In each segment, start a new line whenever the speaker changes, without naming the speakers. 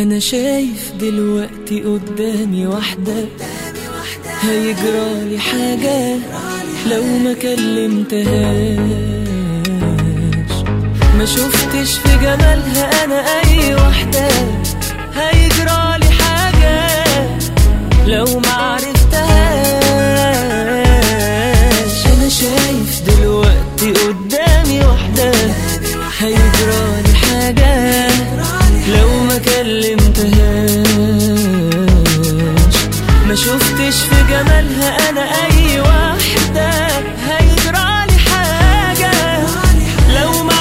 انا شايف دلوقتي قدامي واحدة هيجرالي حاجة لو ما كلمتهاش ما شفتش في جمالها انا اي واحدة هيجرالي حاجة لو ما عرفتهاش انا شايف دلوقتي قدامي واحدة هيجرالي حاجة لو ما كلمتهاش ما شفتش في جمالها انا اي واحدة هيجرالي حاجة لو ما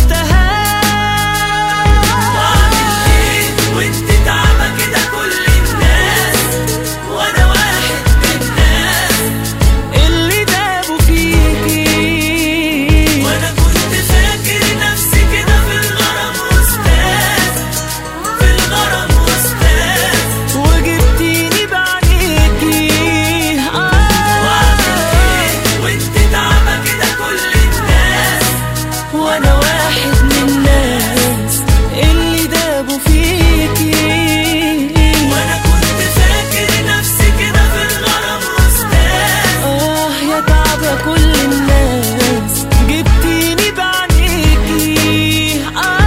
عرفتهاش
وانت تعبى كده كل الناس وانا واحد من الناس
اللي دابوا فيكي
وانا كنت فاكر نفسي كده في الغرام استاذ في الغرام استاذ
وجبتيني بعينيكي
وعامل
آه
ايه وانت تعبى كده كل الناس
وانا واحد من الناس اللي دابوا فيكي
وانا كنت فاكر نفسي كده في الغرام استاذ
اه يا تعبة كل الناس جبتيني بعينيكي آه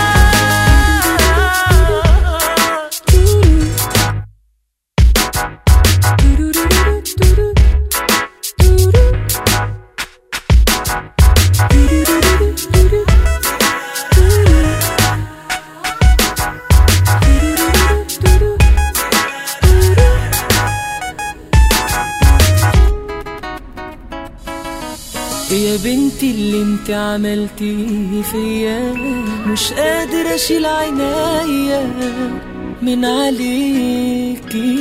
يا بنتي اللي انت عملتيه فيا مش قادر اشيل عينيا من عليكي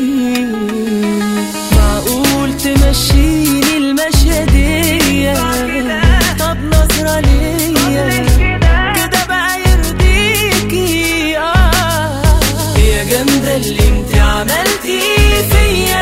معقول تمشيني المشية دي طب نظرة ليا كده بقى يرضيكي آه يا جامدة اللي انت عملتيه فيا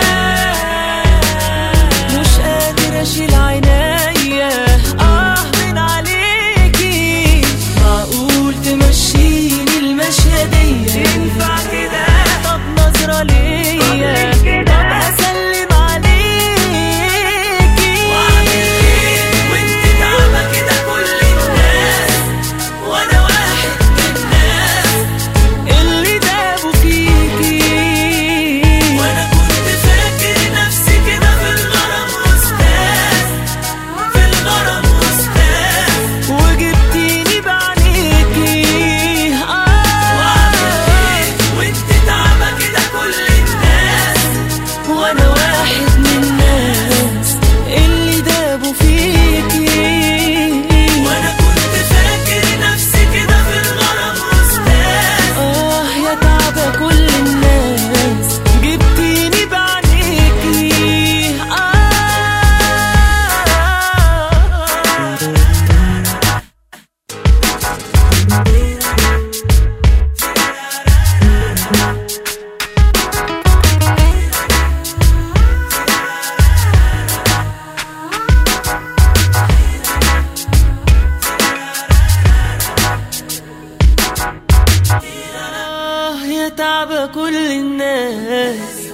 مش قادر اشيل عينيا اه من عليكي معقول تمشيني المشية دي ينفع كده طب نظرة ليا طب اسلم عليكي
وعامل ايه وانت تعبى كده كل الناس وانا واحد من الناس
اللي دابوا فيكي
وانا كنت فاكر نفسي كده في الغرام استاذ في الغرام استاذ
وجبتيني بعينيكي
وعامل
اه
ايه وانت تعبى كده كل الناس
وانا واحد من الناس اللي دابوا فيكي
وانا كنت فاكر نفسي كده في الغرام استاذ
اه يا تعبة كل الناس جبتيني بعينيكي آه آه يا تعبة كل الناس